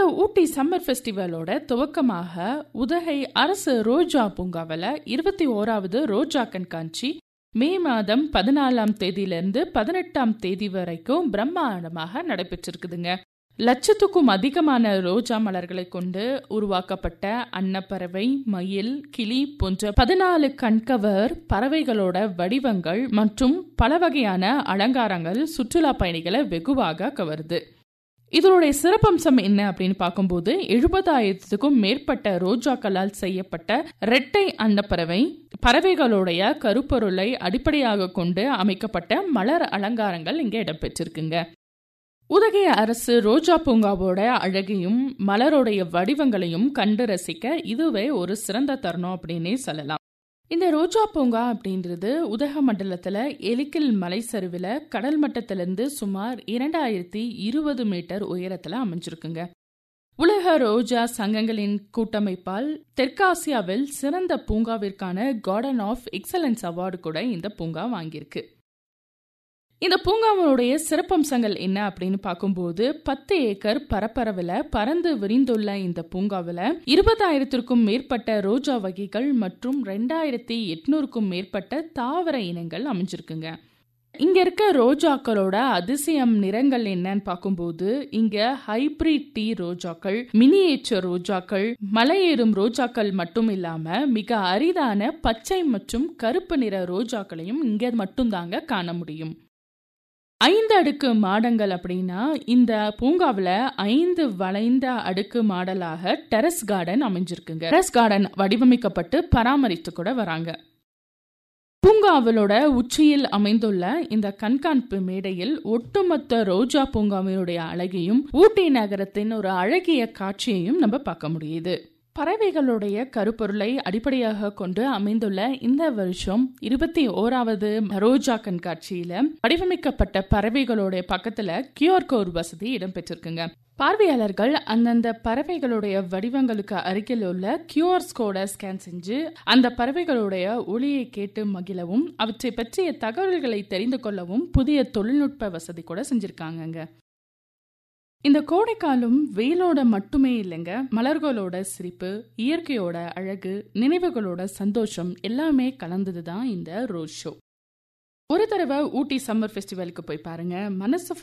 இந்த ஊட்டி சம்மர் ஃபெஸ்டிவலோட துவக்கமாக உதகை அரசு ரோஜா பூங்காவில் இருபத்தி ஓராவது ரோஜா கண்காட்சி மே மாதம் பதினாலாம் தேதியிலிருந்து பதினெட்டாம் தேதி வரைக்கும் பிரம்மாண்டமாக நடைபெற்றிருக்குதுங்க லட்சத்துக்கும் அதிகமான ரோஜா மலர்களை கொண்டு உருவாக்கப்பட்ட அன்னப்பறவை மயில் கிளி போன்ற பதினாலு கண்கவர் பறவைகளோட வடிவங்கள் மற்றும் பல வகையான அலங்காரங்கள் சுற்றுலா பயணிகளை வெகுவாக கவருது இதனுடைய சிறப்பம்சம் என்ன அப்படின்னு பார்க்கும்போது எழுபதாயிரத்துக்கும் மேற்பட்ட ரோஜாக்களால் செய்யப்பட்ட இரட்டை அன்னப்பறவை பறவைகளுடைய கருப்பொருளை அடிப்படையாக கொண்டு அமைக்கப்பட்ட மலர் அலங்காரங்கள் இங்கே இடம்பெற்றிருக்குங்க உதகை அரசு ரோஜா பூங்காவோட அழகையும் மலருடைய வடிவங்களையும் கண்டு ரசிக்க இதுவே ஒரு சிறந்த தருணம் அப்படின்னே சொல்லலாம் இந்த ரோஜா பூங்கா அப்படின்றது உதக மண்டலத்துல எலிக்கல் மலை சரிவில் கடல் மட்டத்திலிருந்து சுமார் இரண்டாயிரத்தி இருபது மீட்டர் உயரத்துல அமைஞ்சிருக்குங்க உலக ரோஜா சங்கங்களின் கூட்டமைப்பால் தெற்காசியாவில் சிறந்த பூங்காவிற்கான கார்டன் ஆஃப் எக்ஸலன்ஸ் அவார்டு கூட இந்த பூங்கா வாங்கியிருக்கு இந்த பூங்காவினுடைய சிறப்பம்சங்கள் என்ன அப்படின்னு பார்க்கும்போது பத்து ஏக்கர் பரப்பரவில் பறந்து விரிந்துள்ள இந்த பூங்காவில் இருபதாயிரத்திற்கும் மேற்பட்ட ரோஜா வகைகள் மற்றும் ரெண்டாயிரத்தி எட்நூறுக்கும் மேற்பட்ட தாவர இனங்கள் அமைஞ்சிருக்குங்க இங்க இருக்க ரோஜாக்களோட அதிசயம் நிறங்கள் என்னன்னு பார்க்கும்போது இங்க ஹைபிரிட் டீ ரோஜாக்கள் மினியேச்சர் ரோஜாக்கள் மலையேறும் ரோஜாக்கள் மட்டும் இல்லாம மிக அரிதான பச்சை மற்றும் கருப்பு நிற ரோஜாக்களையும் இங்க மட்டும்தாங்க காண முடியும் ஐந்து அடுக்கு மாடங்கள் அப்படின்னா இந்த பூங்காவில் ஐந்து வளைந்த அடுக்கு மாடலாக டெரஸ் கார்டன் அமைஞ்சிருக்குங்க டெரஸ் கார்டன் வடிவமைக்கப்பட்டு பராமரித்து கூட வராங்க பூங்காவிலோட உச்சியில் அமைந்துள்ள இந்த கண்காணிப்பு மேடையில் ஒட்டுமொத்த ரோஜா பூங்காவினுடைய அழகையும் ஊட்டி நகரத்தின் ஒரு அழகிய காட்சியையும் நம்ம பார்க்க முடியுது பறவைகளுடைய கருப்பொருளை அடிப்படையாக கொண்டு அமைந்துள்ள இந்த வருஷம் இருபத்தி ஓராவது ரோஜா கண்காட்சியில வடிவமைக்கப்பட்ட பறவைகளுடைய பக்கத்துல கியூஆர் கோட் வசதி இடம்பெற்றிருக்குங்க பார்வையாளர்கள் அந்தந்த பறவைகளுடைய வடிவங்களுக்கு அருகில் உள்ள கியூஆர் கோடை ஸ்கேன் செஞ்சு அந்த பறவைகளுடைய ஒளியை கேட்டு மகிழவும் அவற்றை பற்றிய தகவல்களை தெரிந்து கொள்ளவும் புதிய தொழில்நுட்ப வசதி கூட செஞ்சிருக்காங்கங்க இந்த கோடைக்காலம் வெயிலோட மட்டுமே இல்லைங்க மலர்களோட சிரிப்பு இயற்கையோட அழகு நினைவுகளோட சந்தோஷம் எல்லாமே கலந்தது தான் இந்த ரோட் ஷோ ஒரு தடவை ஊட்டி சம்மர் ஃபெஸ்டிவலுக்கு போய் பாருங்க மனசு